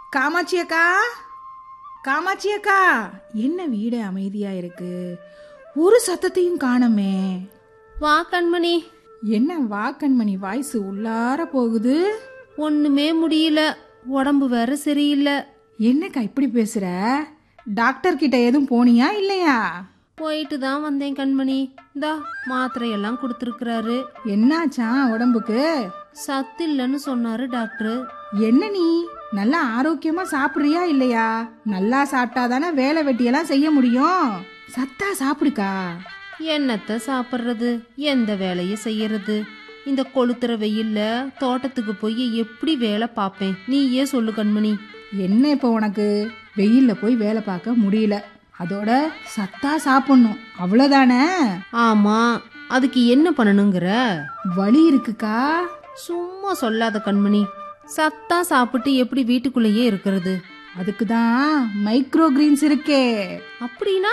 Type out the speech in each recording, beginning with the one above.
காமாட்சி அக்கா காமாட்சி அக்கா என்ன வீடு அமைதியா இருக்கு ஒரு சத்தத்தையும் காணமே வா கண்மணி என்ன வா கண்மணி வாய்ஸ் உள்ளார போகுது ஒண்ணுமே முடியல உடம்பு வேற சரியில்லை என்னக்கா இப்படி பேசுற டாக்டர் கிட்ட எதுவும் போனியா இல்லையா போயிட்டு தான் வந்தேன் கண்மணி இந்தா மாத்திரையெல்லாம் கொடுத்துருக்குறாரு என்னாச்சா உடம்புக்கு சத்து இல்லைன்னு சொன்னாரு டாக்டர் என்ன நீ நல்லா ஆரோக்கியமா சாப்பிடுறியா இல்லையா நல்லா சாப்பிட்டாதானே வேலை வெட்டியெல்லாம் செய்ய முடியும் சத்தா சாப்பிடுக்கா என்னத்த சாப்பிட்றது எந்த வேலையை செய்யறது இந்த கொளுத்துற வெயில்ல தோட்டத்துக்கு போய் எப்படி வேலை பார்ப்பேன் நீயே சொல்லு கண்மணி என்ன இப்போ உனக்கு வெயில்ல போய் வேலை பார்க்க முடியல அதோட சத்தா சாப்பிடணும் அவ்வளோதானே ஆமா அதுக்கு என்ன பண்ணணுங்கிற வலி இருக்குக்கா சும்மா சொல்லாத கண்மணி சத்தா சாப்பிட்டு எப்படி வீட்டுக்குள்ளேயே இருக்கிறது அதுக்கு தான் மைக்ரோ கிரீன்ஸ் இருக்கே அப்படின்னா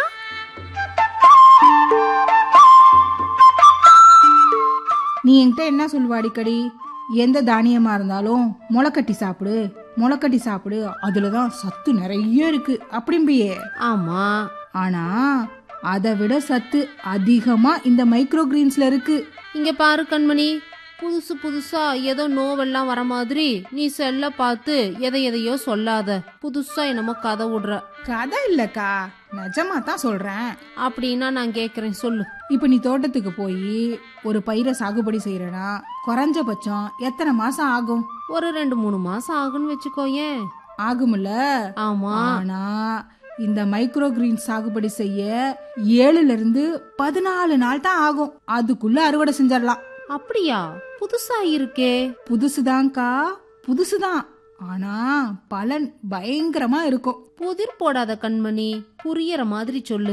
நீ என்கிட்ட என்ன சொல்லுவ அடிக்கடி எந்த தானியமா இருந்தாலும் முளைக்கட்டி சாப்பிடு முளைக்கட்டி சாப்பிடு அதுல தான் சத்து நிறைய இருக்கு அப்படிம்பியே ஆமா ஆனா அதை விட சத்து அதிகமா இந்த மைக்ரோ கிரீன்ஸ்ல இருக்கு இங்க பாரு கண்மணி புதுசு புதுசா ஏதோ நோவெல்லாம் வர மாதிரி நீ செல்ல பார்த்து எதை எதையோ சொல்லாத புதுசா என்னமோ கதை விடுற கதை இல்லக்கா நிஜமா தான் சொல்றேன் அப்படின்னா நான் கேக்குறேன் சொல்லு இப்ப நீ தோட்டத்துக்கு போய் ஒரு பயிரை சாகுபடி செய்யறனா குறைஞ்சபட்சம் எத்தனை மாசம் ஆகும் ஒரு ரெண்டு மூணு மாசம் ஆகும்னு வச்சுக்கோயேன் ஆகும்ல ஆமா ஆனா இந்த மைக்ரோ கிரீன் சாகுபடி செய்ய ஏழுல இருந்து பதினாலு நாள் தான் ஆகும் அதுக்குள்ள அறுவடை செஞ்சிடலாம் அப்படியா புதுசா இருக்கே புதுசுதான்க்கா புதுசுதான் ஆனா பலன் பயங்கரமா இருக்கும் புதிர் போடாத கண்மணி புரியற மாதிரி சொல்லு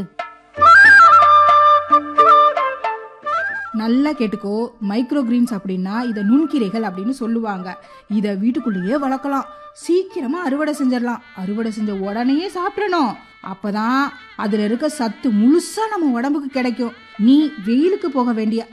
நல்லா கேட்டுக்கோ மைக்ரோ கிரீன்ஸ் அப்படின்னா இதை நுண்கீரைகள் அப்படின்னு சொல்லுவாங்க இதை வீட்டுக்குள்ளேயே வளர்க்கலாம் சீக்கிரமா அறுவடை செஞ்சிடலாம் அறுவடை செஞ்ச உடனேயே சாப்பிடணும் அப்பதான் அதுல இருக்க சத்து முழுசா நம்ம உடம்புக்கு கிடைக்கும் நீ வெயிலுக்கு போக வேண்டிய